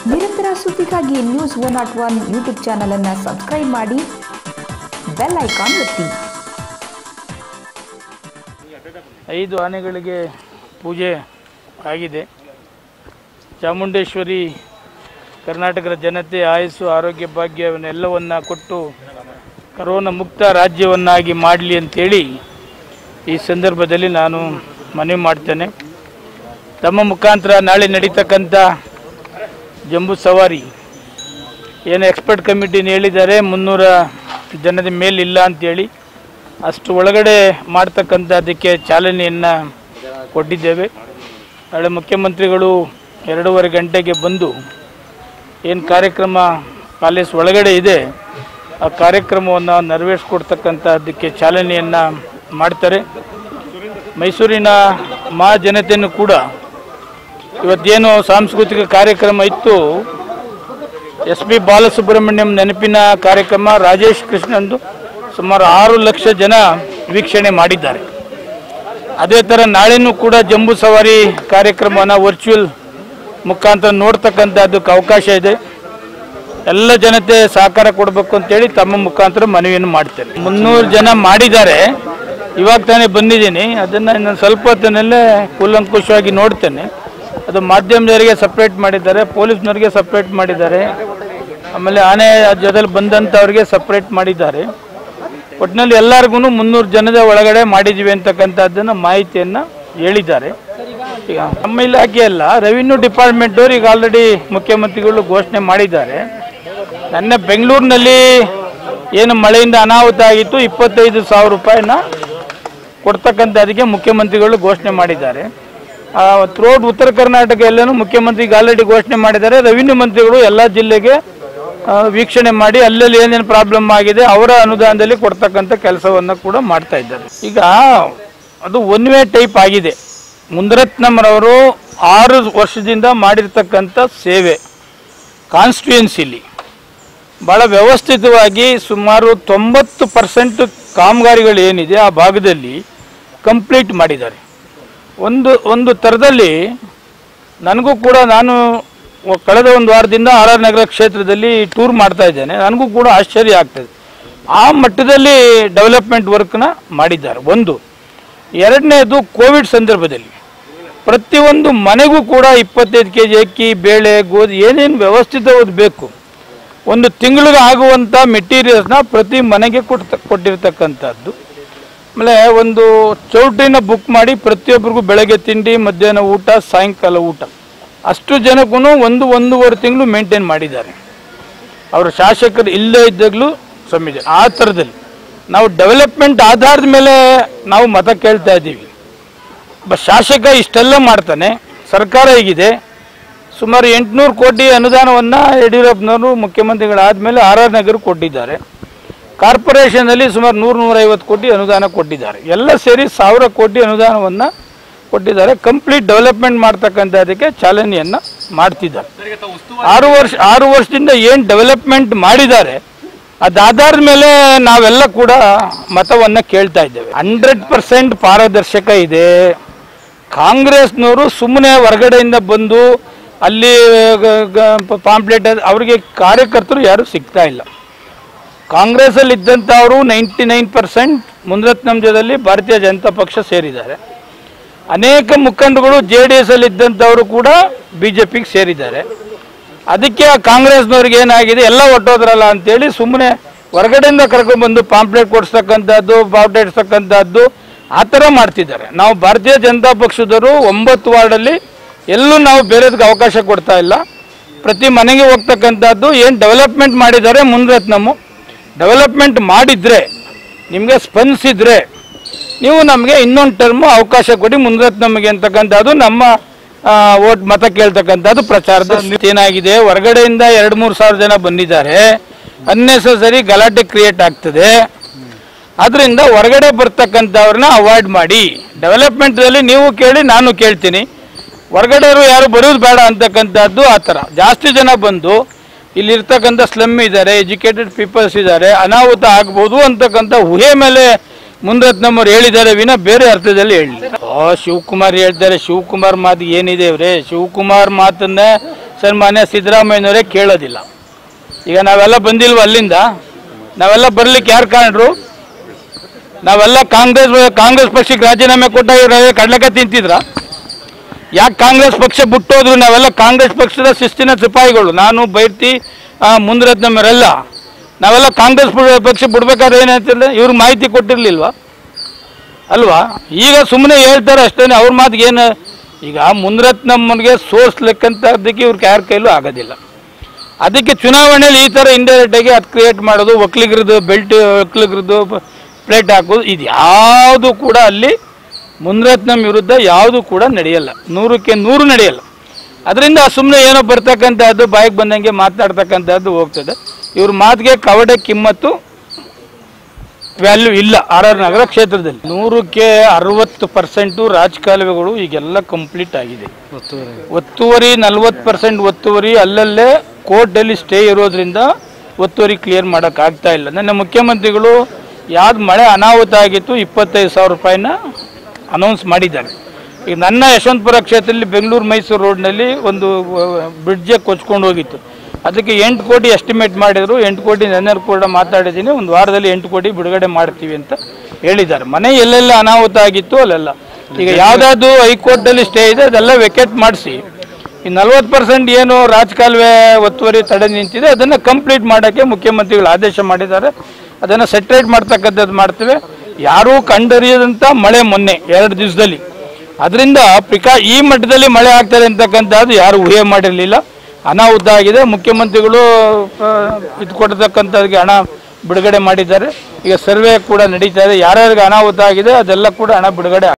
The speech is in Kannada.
ನಿರಂತರ ಸುದ್ದಿಗಾಗಿ news one not one YouTube ಚಾನಲನ್ನು ಸಬ್ಸ್ಕ್ರೈಬ್ ಮಾಡಿ ಬೆಲ್ ಐಕಾನ್ ಒತ್ತಿ ಐದು ಆನೆಗಳಿಗೆ ಪೂಜೆ ಆಗಿದೆ ಚಾಮುಂಡೇಶ್ವರಿ ಕರ್ನಾಟಕದ ಜನತೆ ಆಯಸ್ಸು ಆರೋಗ್ಯ ಭಾಗ್ಯವನ್ನೆಲ್ಲವನ್ನು ಕೊಟ್ಟು ಕರೋನಾ ಮುಕ್ತ ರಾಜ್ಯವನ್ನಾಗಿ ಮಾಡಲಿ ಅಂತೇಳಿ ಈ ಸಂದರ್ಭದಲ್ಲಿ ನಾನು ಮನವಿ ಮಾಡ್ತೇನೆ ತಮ್ಮ ಮುಖಾಂತರ ನಾಳೆ ನಡೀತಕ್ಕಂಥ ಜಂಬೂ ಸವಾರಿ ಏನು ಎಕ್ಸ್ಪರ್ಟ್ ಕಮಿಟಿನ ಹೇಳಿದ್ದಾರೆ ಮುನ್ನೂರ ಜನದ ಮೇಲಿಲ್ಲ ಅಂತೇಳಿ ಅಷ್ಟು ಒಳಗಡೆ ಮಾಡ್ತಕ್ಕಂಥದ್ದಕ್ಕೆ ಚಾಲನೆಯನ್ನು ಕೊಟ್ಟಿದ್ದೇವೆ ನಾಳೆ ಮುಖ್ಯಮಂತ್ರಿಗಳು ಎರಡೂವರೆ ಗಂಟೆಗೆ ಬಂದು ಏನು ಕಾರ್ಯಕ್ರಮ ಪ್ಯಾಲೇಸ್ ಒಳಗಡೆ ಇದೆ ಆ ಕಾರ್ಯಕ್ರಮವನ್ನು ನೆರವೇರಿಸ್ಕೊಡ್ತಕ್ಕಂಥದ್ದಕ್ಕೆ ಚಾಲನೆಯನ್ನು ಮಾಡ್ತಾರೆ ಮೈಸೂರಿನ ಮಹಾ ಜನತೆಯನ್ನು ಕೂಡ ಇವತ್ತೇನು ಸಾಂಸ್ಕೃತಿಕ ಕಾರ್ಯಕ್ರಮ ಇತ್ತು ಎಸ್ ಪಿ ಬಾಲಸುಬ್ರಹ್ಮಣ್ಯಂ ನೆನಪಿನ ಕಾರ್ಯಕ್ರಮ ರಾಜೇಶ್ ಕೃಷ್ಣಂದು ಸುಮಾರು ಆರು ಲಕ್ಷ ಜನ ವೀಕ್ಷಣೆ ಮಾಡಿದ್ದಾರೆ ಅದೇ ಥರ ನಾಳೆನೂ ಕೂಡ ಜಂಬೂ ಸವಾರಿ ಕಾರ್ಯಕ್ರಮವನ್ನು ವರ್ಚುವಲ್ ಮುಖಾಂತರ ನೋಡ್ತಕ್ಕಂಥದ್ದಕ್ಕೆ ಅವಕಾಶ ಇದೆ ಎಲ್ಲ ಜನತೆ ಸಹಕಾರ ಕೊಡಬೇಕು ಅಂತೇಳಿ ತಮ್ಮ ಮುಖಾಂತರ ಮನವಿಯನ್ನು ಮಾಡ್ತೇನೆ ಮುನ್ನೂರು ಜನ ಮಾಡಿದ್ದಾರೆ ಇವಾಗ ತಾನೇ ಬಂದಿದ್ದೀನಿ ಅದನ್ನು ಇನ್ನೊಂದು ಸ್ವಲ್ಪ ಹೊತ್ತಿನಲ್ಲೇ ಕೂಲಂಕುಷವಾಗಿ ನೋಡ್ತೇನೆ ಅದು ಮಾಧ್ಯಮದವರಿಗೆ ಸಪ್ರೇಟ್ ಮಾಡಿದ್ದಾರೆ ಪೊಲೀಸ್ನವರಿಗೆ ಸಪ್ರೇಟ್ ಮಾಡಿದ್ದಾರೆ ಆಮೇಲೆ ಆನೆ ಜೊತೆಲಿ ಬಂದಂಥವ್ರಿಗೆ ಸಪ್ರೇಟ್ ಮಾಡಿದ್ದಾರೆ ಒಟ್ಟಿನಲ್ಲಿ ಎಲ್ಲರಿಗೂ ಮುನ್ನೂರು ಜನದ ಒಳಗಡೆ ಮಾಡಿದ್ದೀವಿ ಅಂತಕ್ಕಂಥದ್ದನ್ನು ಮಾಹಿತಿಯನ್ನು ಹೇಳಿದ್ದಾರೆ ಈಗ ನಮ್ಮ ಇಲಾಖೆ ಅಲ್ಲ ರೆವಿನ್ಯೂ ಡಿಪಾರ್ಟ್ಮೆಂಟವ್ರು ಈಗ ಆಲ್ರೆಡಿ ಮುಖ್ಯಮಂತ್ರಿಗಳು ಘೋಷಣೆ ಮಾಡಿದ್ದಾರೆ ನನ್ನ ಬೆಂಗಳೂರಿನಲ್ಲಿ ಏನು ಮಳೆಯಿಂದ ಅನಾಹುತ ಆಗಿತ್ತು ಇಪ್ಪತ್ತೈದು ಸಾವಿರ ರೂಪಾಯಿನ ಕೊಡ್ತಕ್ಕಂಥದ್ದಕ್ಕೆ ಮುಖ್ಯಮಂತ್ರಿಗಳು ಘೋಷಣೆ ಮಾಡಿದ್ದಾರೆ ಥ್ರೋಟ್ ಉತ್ತರ ಕರ್ನಾಟಕ ಎಲ್ಲನೂ ಮುಖ್ಯಮಂತ್ರಿಗೆ ಆಲ್ರೆಡಿ ಘೋಷಣೆ ಮಾಡಿದ್ದಾರೆ ರೆವಿನ್ಯೂ ಮಂತ್ರಿಗಳು ಎಲ್ಲ ಜಿಲ್ಲೆಗೆ ಆ, ವೀಕ್ಷಣೆ ಮಾಡಿ ಅಲ್ಲಲ್ಲಿ ಏನೇನು ಪ್ರಾಬ್ಲಮ್ ಆಗಿದೆ ಅವರ ಅನುದಾನದಲ್ಲಿ ಕೊಡ್ತಕ್ಕಂಥ ಕೆಲಸವನ್ನು ಕೂಡ ಮಾಡ್ತಾ ಇದ್ದಾರೆ ಈಗ ಅದು ಒನ್ ವೇ ಟೈಪ್ ಆಗಿದೆ ಮುಂದರತ್ನಮ್ಮರವರು ಆರು ವರ್ಷದಿಂದ ಮಾಡಿರ್ತಕ್ಕಂಥ ಸೇವೆ ಕಾನ್ಸ್ಟಿಟ್ಯೂಯನ್ಸಿಲಿ ಭಾಳ ವ್ಯವಸ್ಥಿತವಾಗಿ ಸುಮಾರು ತೊಂಬತ್ತು ಪರ್ಸೆಂಟ್ ಕಾಮಗಾರಿಗಳು ಏನಿದೆ ಆ ಭಾಗದಲ್ಲಿ ಕಂಪ್ಲೀಟ್ ಮಾಡಿದ್ದಾರೆ ಒಂದು ಒಂದು ಥರದಲ್ಲಿ ನನಗೂ ಕೂಡ ನಾನು ಒ- ಕಳೆದ ಒಂದು ವಾರದಿಂದ ಆರ್ ಆರ್ ನಗರ ಕ್ಷೇತ್ರದಲ್ಲಿ ಟೂರ್ ಮಾಡ್ತಾ ಇದ್ದೇನೆ ನನಗೂ ಕೂಡ ಆಶ್ಚರ್ಯ ಆಗ್ತದೆ ಆ ಮಟ್ಟದಲ್ಲಿ ಡೆವಲಪ್ಮೆಂಟ್ ವರ್ಕ್ನ ಮಾಡಿದ್ದಾರೆ ಒಂದು ಎರಡನೇದು ಕೋವಿಡ್ ಸಂದರ್ಭದಲ್ಲಿ ಪ್ರತಿಯೊಂದು ಮನೆಗೂ ಕೂಡ ಇಪ್ಪತ್ತೈದು ಕೆ ಜಿ ಅಕ್ಕಿ ಬೇಳೆ ಗೋಧಿ ಏನೇನು ವ್ಯವಸ್ಥಿತವಾದ ಬೇಕು ಒಂದು ತಿಂಗಳಿಗೆ ಆಗುವಂಥ ಮೆಟೀರಿಯಲ್ಸ್ನ ಪ್ರತಿ ಮನೆಗೆ ಕೊಡ್ತ ಕೊಟ್ಟಿರ್ತಕ್ಕಂಥದ್ದು ಆಮೇಲೆ ಒಂದು ಚೌಟ್ರಿನ ಬುಕ್ ಮಾಡಿ ಪ್ರತಿಯೊಬ್ಬರಿಗೂ ಬೆಳಗ್ಗೆ ತಿಂಡಿ ಮಧ್ಯಾಹ್ನ ಊಟ ಸಾಯಂಕಾಲ ಊಟ ಅಷ್ಟು ಜನಕ್ಕೂ ಒಂದು ಒಂದೂವರೆ ತಿಂಗಳು ಮೇಂಟೈನ್ ಮಾಡಿದ್ದಾರೆ ಅವರು ಶಾಸಕರು ಇಲ್ಲೇ ಇದ್ದಾಗಲೂ ಸಮಿತಿ ಆ ಥರದಲ್ಲಿ ನಾವು ಡೆವಲಪ್ಮೆಂಟ್ ಆಧಾರದ ಮೇಲೆ ನಾವು ಮತ ಕೇಳ್ತಾ ಇದ್ದೀವಿ ಒಬ್ಬ ಶಾಸಕ ಇಷ್ಟೆಲ್ಲ ಮಾಡ್ತಾನೆ ಸರ್ಕಾರ ಹೀಗಿದೆ ಸುಮಾರು ಎಂಟುನೂರು ಕೋಟಿ ಅನುದಾನವನ್ನು ಯಡಿಯೂರಪ್ಪನವರು ಮುಖ್ಯಮಂತ್ರಿಗಳಾದಮೇಲೆ ಆರ್ ಆರ್ ನಗರ ಕೊಟ್ಟಿದ್ದಾರೆ ಕಾರ್ಪೊರೇಷನಲ್ಲಿ ಸುಮಾರು ನೂರು ನೂರೈವತ್ತು ಕೋಟಿ ಅನುದಾನ ಕೊಟ್ಟಿದ್ದಾರೆ ಎಲ್ಲ ಸೇರಿ ಸಾವಿರ ಕೋಟಿ ಅನುದಾನವನ್ನು ಕೊಟ್ಟಿದ್ದಾರೆ ಕಂಪ್ಲೀಟ್ ಡೆವಲಪ್ಮೆಂಟ್ ಮಾಡ್ತಕ್ಕಂಥದ್ದಕ್ಕೆ ಚಾಲನೆಯನ್ನು ಮಾಡ್ತಿದ್ದಾರೆ ಆರು ವರ್ಷ ಆರು ವರ್ಷದಿಂದ ಏನು ಡೆವಲಪ್ಮೆಂಟ್ ಮಾಡಿದ್ದಾರೆ ಅದಾಧಾರದ ಮೇಲೆ ನಾವೆಲ್ಲ ಕೂಡ ಮತವನ್ನು ಕೇಳ್ತಾ ಇದ್ದೇವೆ ಹಂಡ್ರೆಡ್ ಪರ್ಸೆಂಟ್ ಪಾರದರ್ಶಕ ಇದೆ ಕಾಂಗ್ರೆಸ್ನವರು ಸುಮ್ಮನೆ ಹೊರಗಡೆಯಿಂದ ಬಂದು ಅಲ್ಲಿ ಪಾಂಪ್ಲೆಟ್ ಅವರಿಗೆ ಕಾರ್ಯಕರ್ತರು ಯಾರು ಸಿಗ್ತಾ ಇಲ್ಲ ಕಾಂಗ್ರೆಸ್ಸಲ್ಲಿ ಇದ್ದಂಥವರು ನೈಂಟಿ ನೈನ್ ಪರ್ಸೆಂಟ್ ಮುಂದರತ್ನಂಜದಲ್ಲಿ ಭಾರತೀಯ ಜನತಾ ಪಕ್ಷ ಸೇರಿದ್ದಾರೆ ಅನೇಕ ಮುಖಂಡಗಳು ಜೆ ಡಿ ಎಸ್ ಅಲ್ಲಿ ಇದ್ದಂಥವರು ಕೂಡ ಬಿ ಜೆ ಪಿಗೆ ಸೇರಿದ್ದಾರೆ ಅದಕ್ಕೆ ಆ ಕಾಂಗ್ರೆಸ್ನವ್ರಿಗೆ ಏನಾಗಿದೆ ಎಲ್ಲ ಒಟ್ಟೋದ್ರಲ್ಲ ಅಂತೇಳಿ ಸುಮ್ಮನೆ ಹೊರಗಡೆಯಿಂದ ಕರ್ಕೊಂಡ್ಬಂದು ಪಾಂಪ್ಲೆಟ್ ಕೊಡಿಸ್ತಕ್ಕಂಥದ್ದು ಪಾಂಪ್ಲೆಟ್ ಇಡ್ತಕ್ಕಂಥದ್ದು ಆ ಥರ ಮಾಡ್ತಿದ್ದಾರೆ ನಾವು ಭಾರತೀಯ ಜನತಾ ಪಕ್ಷದವರು ಒಂಬತ್ತು ವಾರ್ಡಲ್ಲಿ ಎಲ್ಲೂ ನಾವು ಬೇರೆದಕ್ಕೆ ಅವಕಾಶ ಕೊಡ್ತಾ ಇಲ್ಲ ಪ್ರತಿ ಮನೆಗೆ ಹೋಗ್ತಕ್ಕಂಥದ್ದು ಏನು ಡೆವಲಪ್ಮೆಂಟ್ ಮಾಡಿದ್ದಾರೆ ಮುನ್ರತ್ನಮ್ಮು ಡೆವಲಪ್ಮೆಂಟ್ ಮಾಡಿದರೆ ನಿಮಗೆ ಸ್ಪಂದಿಸಿದ್ರೆ ನೀವು ನಮಗೆ ಇನ್ನೊಂದು ಟರ್ಮು ಅವಕಾಶ ಕೊಡಿ ಮುನ್ರತ್ನಮ್ಮಗೆ ಅಂತಕ್ಕಂಥದ್ದು ನಮ್ಮ ಓಟ್ ಮತ ಕೇಳ್ತಕ್ಕಂಥದ್ದು ಪ್ರಚಾರದ ಸ್ಥಿತಿ ಏನಾಗಿದೆ ಹೊರಗಡೆಯಿಂದ ಎರಡು ಮೂರು ಸಾವಿರ ಜನ ಬಂದಿದ್ದಾರೆ ಅನ್ನೆಸರಿ ಗಲಾಟೆ ಕ್ರಿಯೇಟ್ ಆಗ್ತದೆ ಅದರಿಂದ ಹೊರಗಡೆ ಬರ್ತಕ್ಕಂಥವ್ರನ್ನ ಅವಾಯ್ಡ್ ಮಾಡಿ ಡೆವಲಪ್ಮೆಂಟಲ್ಲಿ ನೀವು ಕೇಳಿ ನಾನು ಕೇಳ್ತೀನಿ ಹೊರಗಡೆಯವರು ಯಾರು ಬರೋದು ಬೇಡ ಅಂತಕ್ಕಂಥದ್ದು ಆ ಥರ ಜಾಸ್ತಿ ಜನ ಬಂದು ಇಲ್ಲಿರ್ತಕ್ಕಂಥ ಸ್ಲಮ್ ಇದ್ದಾರೆ ಎಜುಕೇಟೆಡ್ ಪೀಪಲ್ಸ್ ಇದ್ದಾರೆ ಅನಾಹುತ ಆಗ್ಬೋದು ಅಂತಕ್ಕಂಥ ಊಹೆ ಮೇಲೆ ಮುಂದತ್ನಮ್ಮವ್ರು ಹೇಳಿದ್ದಾರೆ ವಿನ ಬೇರೆ ಅರ್ಥದಲ್ಲಿ ಹೇಳಿ ಓ ಶಿವಕುಮಾರ್ ಹೇಳ್ತಾರೆ ಶಿವಕುಮಾರ್ ಮಾತು ಏನಿದೆ ಇವ್ರೆ ಶಿವಕುಮಾರ್ ಮಾತನ್ನ ಸನ್ಮಾನ್ಯ ಸಿದ್ದರಾಮಯ್ಯನವರೇ ಕೇಳೋದಿಲ್ಲ ಈಗ ನಾವೆಲ್ಲ ಬಂದಿಲ್ವ ಅಲ್ಲಿಂದ ನಾವೆಲ್ಲ ಬರ್ಲಿಕ್ಕೆ ಯಾರು ಕಾರಣರು ನಾವೆಲ್ಲ ಕಾಂಗ್ರೆಸ್ ಕಾಂಗ್ರೆಸ್ ಪಕ್ಷಕ್ಕೆ ರಾಜೀನಾಮೆ ಕೊಟ್ಟ ಇವ್ರು ಕಡ್ಲೆಕಾಯಿ ತಿಂತಿದ್ರ ಯಾಕೆ ಕಾಂಗ್ರೆಸ್ ಪಕ್ಷ ಬಿಟ್ಟೋದ್ರು ನಾವೆಲ್ಲ ಕಾಂಗ್ರೆಸ್ ಪಕ್ಷದ ಶಿಸ್ತಿನ ಸಿಪಾಯಿಗಳು ನಾನು ಬೈರ್ತಿ ಮುಂದ್ರತ್ನಮ್ಮರೆಲ್ಲ ನಾವೆಲ್ಲ ಕಾಂಗ್ರೆಸ್ ಬು- ಪಕ್ಷ ಬಿಡ್ಬೇಕಾದ್ರೆ ಏನಾಯ್ತಿಲ್ಲ ಇವ್ರಿಗೆ ಮಾಹಿತಿ ಕೊಟ್ಟಿರ್ಲಿಲ್ವಾ ಅಲ್ವಾ ಈಗ ಸುಮ್ಮನೆ ಹೇಳ್ತಾರೆ ಅಷ್ಟೇ ಅವ್ರ ಮಾತಿಗೆ ಏನು ಈಗ ಮುನ್ರತ್ನಮ್ಮನಿಗೆ ಸೋರ್ಸ್ಲಿಕ್ಕಂಥದ್ದಕ್ಕೆ ಇವ್ರ ಯಾರ ಕೈಲೂ ಆಗೋದಿಲ್ಲ ಅದಕ್ಕೆ ಚುನಾವಣೆಯಲ್ಲಿ ಈ ಥರ ಇಂಡೈರೆಕ್ಟಾಗಿ ಅದು ಕ್ರಿಯೇಟ್ ಮಾಡೋದು ಒಕ್ಲಿಗರದ್ದು ಬೆಲ್ಟ್ ಒಕ್ಲಿಗರದ್ದು ಪ್ಲೇಟ್ ಹಾಕೋದು ಇದು ಯಾವುದು ಕೂಡ ಅಲ್ಲಿ ಮುನ್ರತ್ನಂ ವಿರುದ್ಧ ಯಾವುದು ಕೂಡ ನಡೆಯಲ್ಲ ನೂರಕ್ಕೆ ನೂರು ನಡೆಯಲ್ಲ ಅದರಿಂದ ಸುಮ್ಮನೆ ಏನೋ ಬರ್ತಕ್ಕಂಥದ್ದು ಬಾಯಿಗೆ ಬಂದಂಗೆ ಮಾತನಾಡ್ತಕ್ಕಂಥದ್ದು ಹೋಗ್ತದೆ ಇವ್ರ ಮಾತಿಗೆ ಕವಡೆ ಕಿಮ್ಮತ್ತು ವ್ಯಾಲ್ಯೂ ಇಲ್ಲ ಆರ್ ಆರ್ ನಗರ ಕ್ಷೇತ್ರದಲ್ಲಿ ನೂರಕ್ಕೆ ಅರವತ್ತು ಪರ್ಸೆಂಟು ರಾಜಕಾಲುವೆಗಳು ಈಗೆಲ್ಲ ಕಂಪ್ಲೀಟ್ ಆಗಿದೆ ಒತ್ತುವರಿ ನಲ್ವತ್ತು ಪರ್ಸೆಂಟ್ ಒತ್ತುವರಿ ಅಲ್ಲಲ್ಲೇ ಕೋರ್ಟಲ್ಲಿ ಸ್ಟೇ ಇರೋದ್ರಿಂದ ಒತ್ತುವರಿ ಕ್ಲಿಯರ್ ಮಾಡೋಕೆ ಆಗ್ತಾ ಇಲ್ಲ ನನ್ನ ಮುಖ್ಯಮಂತ್ರಿಗಳು ಯಾವ್ದು ಮಳೆ ಅನಾಹುತ ಆಗಿತ್ತು ಇಪ್ಪತ್ತೈದು ಸಾವಿರ ರೂಪಾಯಿನ ಅನೌನ್ಸ್ ಮಾಡಿದ್ದಾರೆ ಈಗ ನನ್ನ ಯಶವಂತಪುರ ಕ್ಷೇತ್ರದಲ್ಲಿ ಬೆಂಗಳೂರು ಮೈಸೂರು ರೋಡ್ನಲ್ಲಿ ಒಂದು ಬ್ರಿಡ್ಜೆ ಕೊಚ್ಕೊಂಡು ಹೋಗಿತ್ತು ಅದಕ್ಕೆ ಎಂಟು ಕೋಟಿ ಎಸ್ಟಿಮೇಟ್ ಮಾಡಿದರು ಎಂಟು ಕೋಟಿ ನೆನ್ನೆರು ಕೂಡ ಮಾತಾಡಿದ್ದೀನಿ ಒಂದು ವಾರದಲ್ಲಿ ಎಂಟು ಕೋಟಿ ಬಿಡುಗಡೆ ಮಾಡ್ತೀವಿ ಅಂತ ಹೇಳಿದ್ದಾರೆ ಮನೆ ಎಲ್ಲೆಲ್ಲ ಅನಾಹುತ ಆಗಿತ್ತು ಅಲ್ಲೆಲ್ಲ ಈಗ ಯಾವುದಾದ್ರು ಹೈಕೋರ್ಟಲ್ಲಿ ಸ್ಟೇ ಇದೆ ಅದೆಲ್ಲ ವೆಕೆಟ್ ಮಾಡಿಸಿ ಈ ನಲ್ವತ್ತು ಪರ್ಸೆಂಟ್ ಏನು ರಾಜಕಾಲುವೆ ಒತ್ತುವರಿ ತಡೆ ನಿಂತಿದೆ ಅದನ್ನು ಕಂಪ್ಲೀಟ್ ಮಾಡೋಕ್ಕೆ ಮುಖ್ಯಮಂತ್ರಿಗಳು ಆದೇಶ ಮಾಡಿದ್ದಾರೆ ಅದನ್ನು ಸೆಟ್ರೇಟ್ ಮಾಡ್ತಕ್ಕಂಥದ್ದು ಮಾಡ್ತೇವೆ ಯಾರೂ ಕಂಡರಿಯದಂಥ ಮಳೆ ಮೊನ್ನೆ ಎರಡು ದಿವಸದಲ್ಲಿ ಅದರಿಂದ ಪ್ರಿಕಾ ಈ ಮಟ್ಟದಲ್ಲಿ ಮಳೆ ಆಗ್ತದೆ ಅಂತಕ್ಕಂಥದ್ದು ಯಾರು ಊಹೆ ಮಾಡಿರಲಿಲ್ಲ ಅನಾಹುತ ಆಗಿದೆ ಮುಖ್ಯಮಂತ್ರಿಗಳು ಆ, ಇದು ಕೊಡ್ತಕ್ಕಂಥದ್ದಕ್ಕೆ ಹಣ ಬಿಡುಗಡೆ ಮಾಡಿದ್ದಾರೆ ಈಗ ಸರ್ವೆ ಕೂಡ ನಡೀತಾ ಇದೆ ಯಾರ್ಯಾರಿಗೆ ಅನಾಹುತ ಆಗಿದೆ ಅದೆಲ್ಲ ಕೂಡ ಹಣ ಬಿಡುಗಡೆ